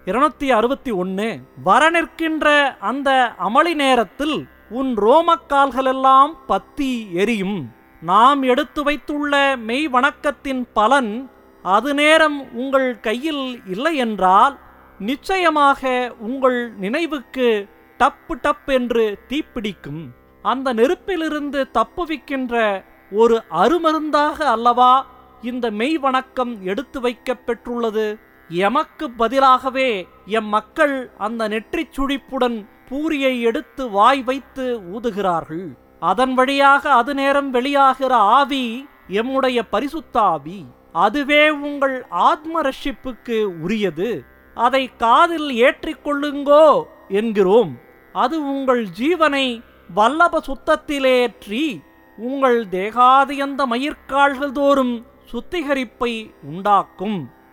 இருநூத்தி அறுபத்தி ஒன்று வரநிற்கின்ற அந்த அமளி நேரத்தில் உன் ரோமக்கால்களெல்லாம் பத்தி எரியும் நாம் எடுத்து வைத்துள்ள மெய் வணக்கத்தின் பலன் அது நேரம் உங்கள் கையில் இல்லை என்றால் நிச்சயமாக உங்கள் நினைவுக்கு டப்பு டப் என்று தீப்பிடிக்கும் அந்த நெருப்பிலிருந்து தப்புவிக்கின்ற ஒரு அருமருந்தாக அல்லவா இந்த மெய் வணக்கம் எடுத்து வைக்கப் பெற்றுள்ளது எமக்கு பதிலாகவே எம் மக்கள் அந்த நெற்றிச் சுழிப்புடன் பூரியை எடுத்து வாய் வைத்து ஊதுகிறார்கள் அதன் வழியாக அது நேரம் வெளியாகிற ஆவி எம்முடைய பரிசுத்த ஆவி அதுவே உங்கள் ஆத்ம ரட்சிப்புக்கு உரியது அதை காதில் ஏற்றிக்கொள்ளுங்கோ என்கிறோம் அது உங்கள் ஜீவனை வல்லப சுத்தத்திலேற்றி உங்கள் தேகாதியந்த மயிர்கால்கள் தோறும் சுத்திகரிப்பை உண்டாக்கும்